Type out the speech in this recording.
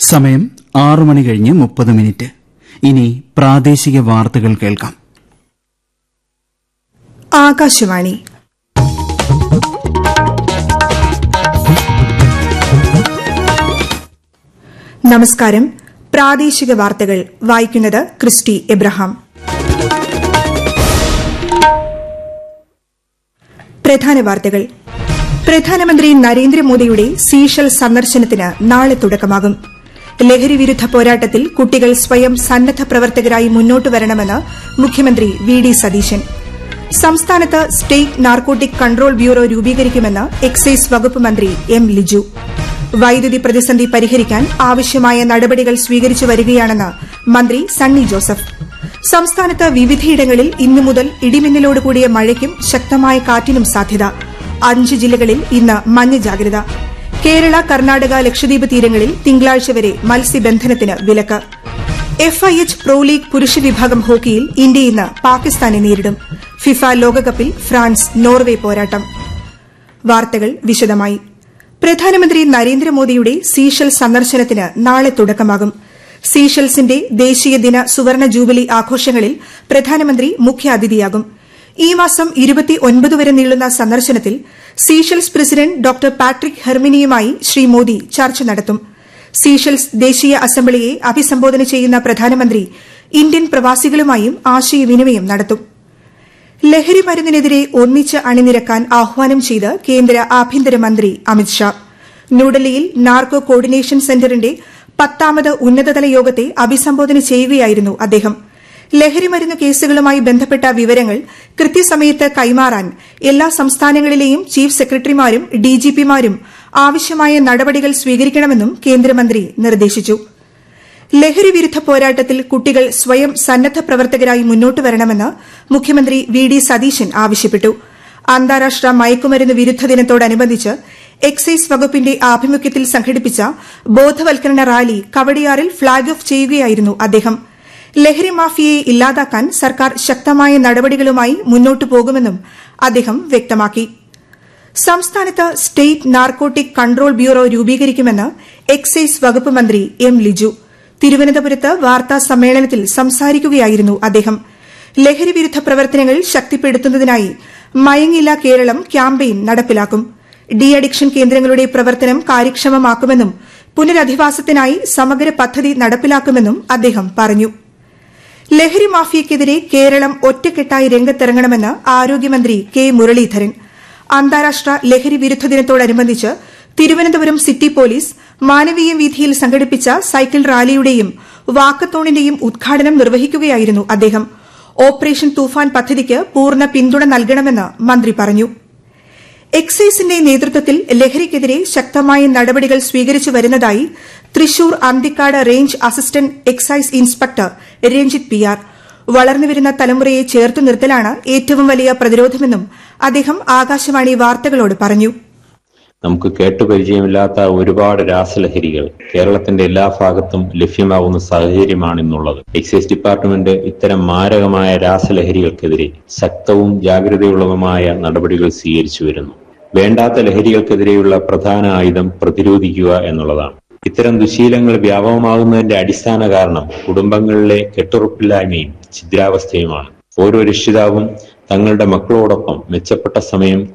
സമയം ആറു മണി കഴിഞ്ഞ് മുപ്പത് മിനിറ്റ് ഇനി പ്രാദേശിക വാർത്തകൾ കേൾക്കാം ആകാശവാണി നമസ്കാരം പ്രാദേശിക വാർത്തകൾ വായിക്കുന്നത് ക്രിസ്റ്റി എബ്രഹാം പ്രധാന വാർത്തകൾ പ്രധാനമന്ത്രി നരേന്ദ്രമോദിയുടെ സീഷൽ സന്ദർശനത്തിന് നാളെ തുടക്കമാകും ലഹരി വിരുദ്ധ പോരാട്ടത്തിൽ കുട്ടികൾ സ്വയം സന്നദ്ധ പ്രവർത്തകരായി മുന്നോട്ട് വരണമെന്ന് മുഖ്യമന്ത്രി വി ഡി സതീശൻ സംസ്ഥാനത്ത് സ്റ്റേറ്റ് നാർക്കോട്ടിക് കൺട്രോൾ ബ്യൂറോ രൂപീകരിക്കുമെന്ന് എക്സൈസ് വകുപ്പ് മന്ത്രി എം ലിജു വൈദ്യുതി പ്രതിസന്ധി പരിഹരിക്കാൻ ആവശ്യമായ നടപടികൾ സ്വീകരിച്ചു വരികയാണെന്ന് മന്ത്രി സണ്ണി ജോസഫ് സംസ്ഥാനത്ത് വിവിധയിടങ്ങളിൽ ഇന്നു മുതൽ ഇടിമിന്നലോട് കൂടിയ മഴയ്ക്കും ശക്തമായ കാറ്റിനും സാധ്യത അഞ്ച് ജില്ലകളിൽ ഇന്ന് മഞ്ഞ ജാഗ്രത കേരള കർണാടക ലക്ഷദ്വീപ് തീരങ്ങളിൽ തിങ്കളാഴ്ച വരെ മത്സ്യബന്ധനത്തിന് വിലക്ക് എഫ്ഐഎച്ച് പ്രോ ലീഗ് പുരുഷ വിഭാഗം ഹോക്കിയിൽ ഇന്ത്യ ഇന്ന് പാകിസ്ഥാനെ നേരിടും ഫിഫ ലോകകപ്പിൽ ഫ്രാൻസ് നോർവെ പോരാട്ടം വാർത്തകൾ വിശദമായി പ്രധാനമന്ത്രി നരേന്ദ്രമോദിയുടെ സീഷൽ സന്ദർശനത്തിന് നാളെ തുടക്കമാകും സീഷൽസിന്റെ ദേശീയ ദിന സുവർണ ജൂബിലി ആഘോഷങ്ങളിൽ പ്രധാനമന്ത്രി മുഖ്യാതിഥിയാകും ഈ മാസം ഇരുപത്തിയൊൻപത് വരെ നീളുന്ന സന്ദർശനത്തിൽ സീഷൽസ് പ്രസിഡന്റ് ഡോക്ടർ പാട്രിക് ഹെർമിനിയുമായി ശ്രീ മോദി ചർച്ച നടത്തും സീഷൽസ് ദേശീയ അസംബ്ലിയെ അഭിസംബോധന ചെയ്യുന്ന പ്രധാനമന്ത്രി ഇന്ത്യൻ പ്രവാസികളുമായും ആശയവിനിമയം നടത്തും ലഹരി മരുന്നിനെതിരെ ഒന്നിച്ച് അണിനിരക്കാൻ ആഹ്വാനം ചെയ്ത് കേന്ദ്ര ആഭ്യന്തരമന്ത്രി അമിത്ഷാ ന്യൂഡൽഹിയിൽ നാർക്കോ കോർഡിനേഷൻ സെന്ററിന്റെ പത്താമത് ഉന്നതതല യോഗത്തെ അഭിസംബോധന ചെയ്യുകയായിരുന്നു അദ്ദേഹം ലഹരിമരുന്ന് കേസുകളുമായി ബന്ധപ്പെട്ട വിവരങ്ങൾ കൃത്യസമയത്ത് കൈമാറാൻ എല്ലാ സംസ്ഥാനങ്ങളിലെയും ചീഫ് സെക്രട്ടറിമാരും ഡിജിപിമാരും ആവശ്യമായ നടപടികൾ സ്വീകരിക്കണമെന്നും കേന്ദ്രമന്ത്രി നിർദ്ദേശിച്ചു ലഹരി വിരുദ്ധ പോരാട്ടത്തിൽ കുട്ടികൾ സ്വയം സന്നദ്ധ പ്രവർത്തകരായി മുന്നോട്ട് വരണമെന്ന് മുഖ്യമന്ത്രി വി ഡി സതീശൻ ആവശ്യപ്പെട്ടു അന്താരാഷ്ട്ര മയക്കുമരുന്ന് വിരുദ്ധ ദിനത്തോടനുബന്ധിച്ച് എക്സൈസ് വകുപ്പിന്റെ ആഭിമുഖ്യത്തിൽ സംഘടിപ്പിച്ച ബോധവൽക്കരണ റാലി കവടിയാറിൽ ഫ്ളാഗ് ഓഫ് ചെയ്യുകയായിരുന്നു അദ്ദേഹം ലഹരി മാഫിയയെ ഇല്ലാതാക്കാൻ സർക്കാർ ശക്തമായ നടപടികളുമായി മുന്നോട്ടു പോകുമെന്നും അദ്ദേഹം വ്യക്തമാക്കി സംസ്ഥാനത്ത് സ്റ്റേറ്റ് നാർക്കോട്ടിക് കൺട്രോൾ ബ്യൂറോ രൂപീകരിക്കുമെന്ന് എക്സൈസ് വകുപ്പ് മന്ത്രി എം ലിജു തിരുവനന്തപുരത്ത് വാർത്താ സമ്മേളനത്തിൽ സംസാരിക്കുകയായിരുന്നു അദ്ദേഹം ലഹരി വിരുദ്ധ പ്രവർത്തനങ്ങൾ ശക്തിപ്പെടുത്തുന്നതിനായി മയങ്ങില്ല കേരളം ക്യാമ്പയിൻ നടപ്പിലാക്കും ഡി അഡിക്ഷൻ കേന്ദ്രങ്ങളുടെ പ്രവർത്തനം കാര്യക്ഷമമാക്കുമെന്നും പുനരധിവാസത്തിനായി സമഗ്ര പദ്ധതി നടപ്പിലാക്കുമെന്നും അദ്ദേഹം പറഞ്ഞു ലഹരി മാഫിയയ്ക്കെതിരെ കേരളം ഒറ്റക്കെട്ടായി രംഗത്തിറങ്ങണമെന്ന് ആരോഗ്യമന്ത്രി കെ മുരളീധരൻ അന്താരാഷ്ട്ര ലഹരി വിരുദ്ധ ദിനത്തോടനുബന്ധിച്ച് തിരുവനന്തപുരം സിറ്റി പോലീസ് മാനവീയ വീഥിയിൽ സംഘടിപ്പിച്ച സൈക്കിൾ റാലിയുടെയും വാക്കത്തോണിന്റെയും ഉദ്ഘാടനം നിർവഹിക്കുകയായിരുന്നു അദ്ദേഹം ഓപ്പറേഷൻ തൂഫാൻ പദ്ധതിക്ക് പൂർണ്ണ പിന്തുണ നൽകണമെന്ന് മന്ത്രി പറഞ്ഞു എക്സൈസിന്റെ നേതൃത്വത്തിൽ ലഹരിക്കെതിരെ ശക്തമായ നടപടികൾ സ്വീകരിച്ചു വരുന്നതായി Thrissur Anthikkad range assistant excise inspector Ranjith P R വളർന്നുവരുന്ന തലമുറയെ ചേർത്തു നിർത്തലാണ് ഏറ്റവും വലിയ പ്രതിരോധമെന്നും അദ്ദേഹം ആകാശവാണി വാർത്തകളോട് പറഞ്ഞു നമുക്ക് കേട്ടുപരിചയമില്ലാത്ത ഒരുപാട് രാസലഹരികൾ കേരളത്തിന്റെ എല്ലാ ഭാഗത്തും ലഭ്യമാകുന്ന സാഹചര്യമാണ് ഇന്നുള്ളത് എക്സൈസ് ഡിപ്പാർട്ട്മെന്റ് ഇത്തരം മാരകമായ രാസലഹരികൾക്കെതിരെ ശക്തവും ജാഗ്രതയുള്ളതുമായ നടപടികൾ സ്വീകരിച്ചു വരുന്നു വേണ്ടാത്ത ലഹരികൾക്കെതിരെയുള്ള പ്രധാന ആയുധം പ്രതിരോധിക്കുക എന്നുള്ളതാണ് ഇത്തരം ദുശീലങ്ങൾ വ്യാപകമാകുന്നതിന്റെ അടിസ്ഥാന കാരണം കുടുംബങ്ങളിലെ കെട്ടുറപ്പില്ലായ്മയും ഛിദ്രാവസ്ഥയുമാണ് ഓരോ രക്ഷിതാവും തങ്ങളുടെ മക്കളോടൊപ്പം മെച്ചപ്പെട്ട സമയം